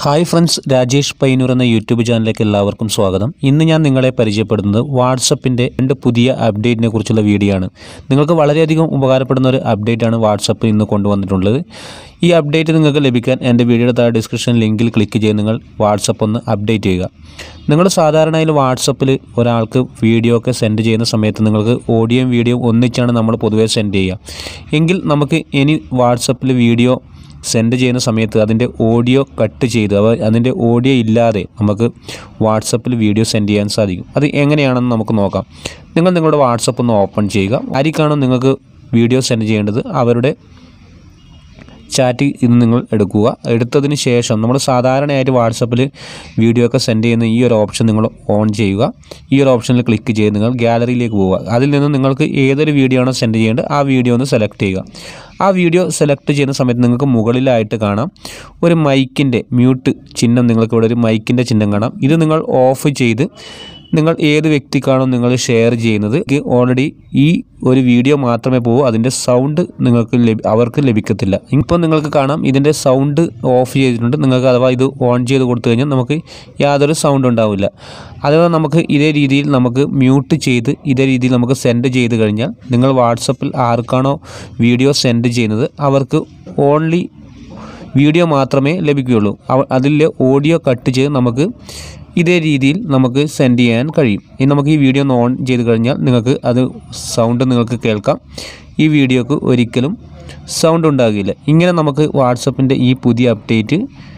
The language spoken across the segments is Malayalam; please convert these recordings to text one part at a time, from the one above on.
ഹായ് ഫ്രണ്ട്സ് രാജേഷ് പൈനൂർ എന്ന യൂട്യൂബ് ചാനലിലേക്ക് എല്ലാവർക്കും സ്വാഗതം ഇന്ന് ഞാൻ നിങ്ങളെ പരിചയപ്പെടുന്നത് വാട്സപ്പിൻ്റെ രണ്ട് പുതിയ അപ്ഡേറ്റിനെ കുറിച്ചുള്ള വീഡിയോ ആണ് നിങ്ങൾക്ക് വളരെയധികം ഉപകാരപ്പെടുന്ന ഒരു അപ്ഡേറ്റ് ആണ് വാട്സപ്പ് ഇന്ന് കൊണ്ടുവന്നിട്ടുള്ളത് ഈ അപ്ഡേറ്റ് നിങ്ങൾക്ക് ലഭിക്കാൻ എൻ്റെ വീഡിയോയുടെ താഴെ ഡിസ്ക്രിപ്ഷൻ ലിങ്കിൽ ക്ലിക്ക് ചെയ്ത് നിങ്ങൾ വാട്സപ്പ് ഒന്ന് അപ്ഡേറ്റ് ചെയ്യുക നിങ്ങൾ സാധാരണയിൽ വാട്സപ്പിൽ ഒരാൾക്ക് വീഡിയോ ഒക്കെ സെൻഡ് ചെയ്യുന്ന സമയത്ത് നിങ്ങൾക്ക് ഓഡിയോയും വീഡിയോയും ഒന്നിച്ചാണ് നമ്മൾ പൊതുവേ സെൻഡ് ചെയ്യുക എങ്കിൽ നമുക്ക് ഇനി വാട്സപ്പിൽ വീഡിയോ സെൻഡ് ചെയ്യുന്ന സമയത്ത് അതിൻ്റെ ഓഡിയോ കട്ട് ചെയ്ത് അവ അതിൻ്റെ ഓഡിയോ ഇല്ലാതെ നമുക്ക് വാട്സപ്പിൽ വീഡിയോ സെൻഡ് ചെയ്യാൻ സാധിക്കും അത് എങ്ങനെയാണെന്ന് നമുക്ക് നോക്കാം നിങ്ങൾ നിങ്ങളുടെ വാട്സപ്പ് ഒന്ന് ഓപ്പൺ ചെയ്യുക ആർക്കാണോ നിങ്ങൾക്ക് വീഡിയോ സെൻഡ് ചെയ്യേണ്ടത് അവരുടെ ചാറ്റ് ഇന്ന് നിങ്ങൾ എടുക്കുക എടുത്തതിന് ശേഷം നമ്മൾ സാധാരണയായിട്ട് വാട്സപ്പിൽ വീഡിയോ ഒക്കെ സെൻഡ് ചെയ്യുന്ന ഈ ഒരു ഓപ്ഷൻ നിങ്ങൾ ഓൺ ചെയ്യുക ഈ ഒരു ഓപ്ഷനിൽ ക്ലിക്ക് ചെയ്ത് നിങ്ങൾ ഗാലറിയിലേക്ക് പോവുക അതിൽ നിന്ന് നിങ്ങൾക്ക് ഏതൊരു വീഡിയോ ആണോ സെൻഡ് ചെയ്യേണ്ടത് ആ വീഡിയോ ഒന്ന് സെലക്ട് ചെയ്യുക ആ വീഡിയോ സെലക്ട് ചെയ്യുന്ന സമയത്ത് നിങ്ങൾക്ക് മുകളിലായിട്ട് കാണാം ഒരു മൈക്കിൻ്റെ മ്യൂട്ട് ചിഹ്നം നിങ്ങൾക്ക് ഇവിടെ ഒരു മൈക്കിൻ്റെ ചിഹ്നം കാണാം ഇത് നിങ്ങൾ ഓഫ് ചെയ്ത് നിങ്ങൾ ഏത് വ്യക്തിക്കാണോ നിങ്ങൾ ഷെയർ ചെയ്യുന്നത് ഓൾറെഡി ഈ ഒരു വീഡിയോ മാത്രമേ പോകൂ അതിൻ്റെ സൗണ്ട് നിങ്ങൾക്ക് ലഭി അവർക്ക് ലഭിക്കത്തില്ല ഇപ്പോൾ നിങ്ങൾക്ക് കാണാം ഇതിൻ്റെ സൗണ്ട് ഓഫ് ചെയ്തിട്ടുണ്ട് നിങ്ങൾക്ക് അഥവാ ഇത് ഓൺ ചെയ്ത് കൊടുത്തു കഴിഞ്ഞാൽ നമുക്ക് യാതൊരു സൗണ്ട് ഉണ്ടാവില്ല അഥവാ നമുക്ക് ഇതേ രീതിയിൽ നമുക്ക് മ്യൂട്ട് ചെയ്ത് ഇതേ രീതിയിൽ നമുക്ക് സെൻഡ് ചെയ്ത് കഴിഞ്ഞാൽ നിങ്ങൾ വാട്സപ്പിൽ ആർക്കാണോ വീഡിയോ സെൻഡ് ചെയ്യുന്നത് അവർക്ക് ഓൺലി വീഡിയോ മാത്രമേ ലഭിക്കുകയുള്ളൂ അവ- അതിലെ ഓഡിയോ കട്ട് ചെയ്ത് നമുക്ക് ഇതേ രീതിയിൽ നമുക്ക് സെൻഡ് ചെയ്യാൻ കഴിയും ഇനി നമുക്ക് ഈ വീഡിയോ ഒന്ന് ഓൺ ചെയ്ത് കഴിഞ്ഞാൽ നിങ്ങൾക്ക് അത് സൗണ്ട് നിങ്ങൾക്ക് കേൾക്കാം ഈ വീഡിയോക്ക് ഒരിക്കലും സൗണ്ട് ഉണ്ടാകില്ല ഇങ്ങനെ നമുക്ക് വാട്സപ്പിൻ്റെ ഈ പുതിയ അപ്ഡേറ്റ്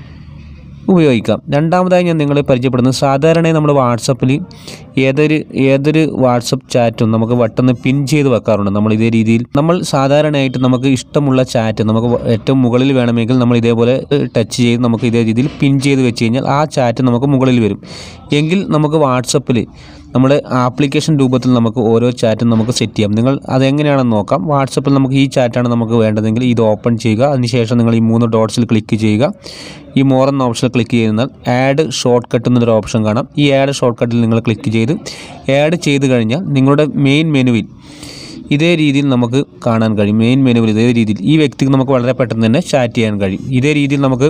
ഉപയോഗിക്കാം രണ്ടാമതായി ഞാൻ നിങ്ങളെ പരിചയപ്പെടുന്നത് സാധാരണയായി നമ്മൾ വാട്സപ്പിൽ ഏതൊരു ഏതൊരു വാട്സപ്പ് ചാറ്റും നമുക്ക് പെട്ടെന്ന് പിൻ ചെയ്ത് വെക്കാറുണ്ട് നമ്മൾ ഇതേ രീതിയിൽ നമ്മൾ സാധാരണയായിട്ട് നമുക്ക് ഇഷ്ടമുള്ള ചാറ്റ് നമുക്ക് ഏറ്റവും മുകളിൽ വേണമെങ്കിൽ നമ്മൾ ഇതേപോലെ ടച്ച് ചെയ്ത് നമുക്ക് ഇതേ രീതിയിൽ പിൻ ചെയ്ത് വെച്ച് കഴിഞ്ഞാൽ ആ ചാറ്റ് നമുക്ക് മുകളിൽ വരും എങ്കിൽ നമുക്ക് വാട്സപ്പിൽ നമ്മുടെ ആപ്ലിക്കേഷൻ രൂപത്തിൽ നമുക്ക് ഓരോ ചാറ്റും നമുക്ക് സെറ്റ് ചെയ്യാം നിങ്ങൾ അതെങ്ങനെയാണെന്ന് നോക്കാം വാട്സപ്പിൽ നമുക്ക് ഈ ചാറ്റാണ് നമുക്ക് വേണ്ടതെങ്കിൽ ഇത് ഓപ്പൺ ചെയ്യുക അതിനുശേഷം നിങ്ങൾ ഈ മൂന്ന് ഡോട്ട്സിൽ ക്ലിക്ക് ചെയ്യുക ഈ മോർ എന്ന ഓപ്ഷൻ ക്ലിക്ക് ചെയ്യുന്നാൽ ആഡ് ഷോർട്ട് കട്ട് എന്നൊരു ഓപ്ഷൻ കാണാം ഈ ആഡ് ഷോർട്ട് കട്ടിൽ നിങ്ങൾ ക്ലിക്ക് ചെയ്ത് ആഡ് ചെയ്ത് കഴിഞ്ഞാൽ നിങ്ങളുടെ മെയിൻ മെനുവിൽ ഇതേ രീതിയിൽ നമുക്ക് കാണാൻ കഴിയും മെയിൻ മെനുവിൽ ഇതേ രീതിയിൽ ഈ വ്യക്തിക്ക് നമുക്ക് വളരെ പെട്ടെന്ന് തന്നെ ചാറ്റ് ചെയ്യാൻ കഴിയും ഇതേ രീതിയിൽ നമുക്ക്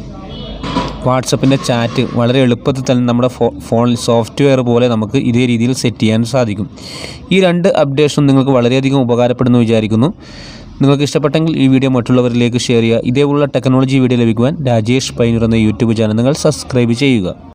വാട്സപ്പിൻ്റെ ചാറ്റ് വളരെ എളുപ്പത്തിൽ തന്നെ നമ്മുടെ ഫോ ഫോണിൽ സോഫ്റ്റ്വെയർ പോലെ നമുക്ക് ഇതേ രീതിയിൽ സെറ്റ് ചെയ്യാൻ സാധിക്കും ഈ രണ്ട് അപ്ഡേഷനും നിങ്ങൾക്ക് വളരെയധികം ഉപകാരപ്പെടുന്നു വിചാരിക്കുന്നു നിങ്ങൾക്ക് ഇഷ്ടപ്പെട്ടെങ്കിൽ ഈ വീഡിയോ മറ്റുള്ളവരിലേക്ക് ഷെയർ ചെയ്യുക ഇതേപോലുള്ള ടെക്നോളജി വീഡിയോ ലഭിക്കുവാൻ രാജേഷ് പൈനൂർ എന്ന യൂട്യൂബ് ചാനൽ നിങ്ങൾ സബ്സ്ക്രൈബ് ചെയ്യുക